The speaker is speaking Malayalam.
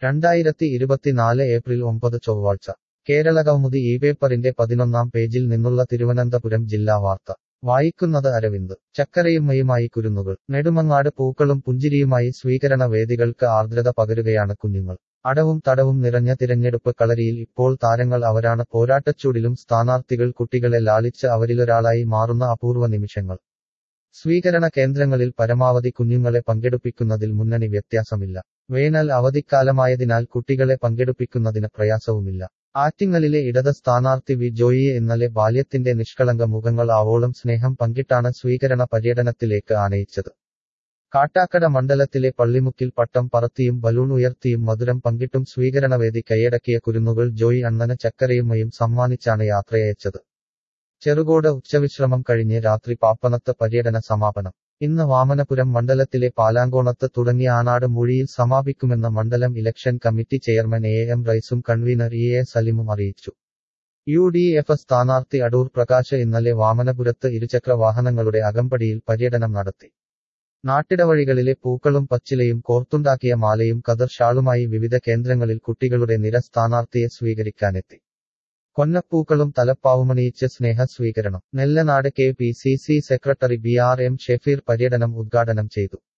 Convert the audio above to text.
രണ്ടായിരത്തി ഇരുപത്തിനാല് ഏപ്രിൽ ഒമ്പത് ചൊവ്വാഴ്ച കേരള കൗമുദി ഈ പേപ്പറിന്റെ പതിനൊന്നാം പേജിൽ നിന്നുള്ള തിരുവനന്തപുരം ജില്ലാ വാർത്ത വായിക്കുന്നത് അരവിന്ദ് ചക്കരയുമ്മയുമായി കുരുന്നുകൾ നെടുമങ്ങാട് പൂക്കളും പുഞ്ചിരിയുമായി സ്വീകരണ വേദികൾക്ക് ആർദ്രത പകരുകയാണ് കുഞ്ഞുങ്ങൾ അടവും തടവും നിറഞ്ഞ തിരഞ്ഞെടുപ്പ് കളരിയിൽ ഇപ്പോൾ താരങ്ങൾ അവരാണ് പോരാട്ടച്ചൂടിലും സ്ഥാനാർത്ഥികൾ കുട്ടികളെ ലാളിച്ച് അവരിലൊരാളായി മാറുന്ന അപൂർവ നിമിഷങ്ങൾ സ്വീകരണ കേന്ദ്രങ്ങളിൽ പരമാവധി കുഞ്ഞുങ്ങളെ പങ്കെടുപ്പിക്കുന്നതിൽ മുന്നണി വ്യത്യാസമില്ല വേനൽ അവധിക്കാലമായതിനാൽ കുട്ടികളെ പങ്കെടുപ്പിക്കുന്നതിന് പ്രയാസവുമില്ല ആറ്റിങ്ങലിലെ ഇടത് സ്ഥാനാർത്ഥി വി ജോയിയെ ഇന്നലെ ബാല്യത്തിന്റെ നിഷ്കളങ്ക മുഖങ്ങൾ ആവോളം സ്നേഹം പങ്കിട്ടാണ് സ്വീകരണ പര്യടനത്തിലേക്ക് ആനയിച്ചത് കാട്ടാക്കട മണ്ഡലത്തിലെ പള്ളിമുക്കിൽ പട്ടം പറത്തിയും ബലൂൺ ഉയർത്തിയും മധുരം പങ്കിട്ടും സ്വീകരണവേദി കൈയടക്കിയ കുരുന്നുകൾ ജോയി അണ്ണന് ചക്കരയുമ്മയും സമ്മാനിച്ചാണ് യാത്രയച്ചത് ചെറുകോട് ഉച്ചവിശ്രമം കഴിഞ്ഞ് രാത്രി പാപ്പനത്ത് പര്യടന സമാപനം ഇന്ന് വാമനപുരം മണ്ഡലത്തിലെ പാലാങ്കോണത്ത് തുടങ്ങിയ ആനാട് മൂഴിയിൽ സമാപിക്കുമെന്ന് മണ്ഡലം election committee chairman A M റൈസും കൺവീനർ ഇ എ സലിമും അറിയിച്ചു യു ഡി എഫ് സ്ഥാനാർത്ഥി അടൂർ പ്രകാശ് ഇന്നലെ വാമനപുരത്ത് ഇരുചക്ര വാഹനങ്ങളുടെ അകമ്പടിയിൽ പര്യടനം നടത്തി നാട്ടിടവഴികളിലെ പൂക്കളും പച്ചിലയും കോർത്തുണ്ടാക്കിയ മാലയും കതർ ഷാളുമായി വിവിധ കേന്ദ്രങ്ങളിൽ കുട്ടികളുടെ നിര സ്ഥാനാർത്ഥിയെ സ്വീകരിക്കാനെത്തി കൊന്നപ്പൂക്കളും തലപ്പാവുമണിയിച്ച് സ്നേഹ സ്വീകരണം Nellanad K P C C secretary B R M Shefeer പര്യടനം ഉദ്ഘാടനം ചെയ്തു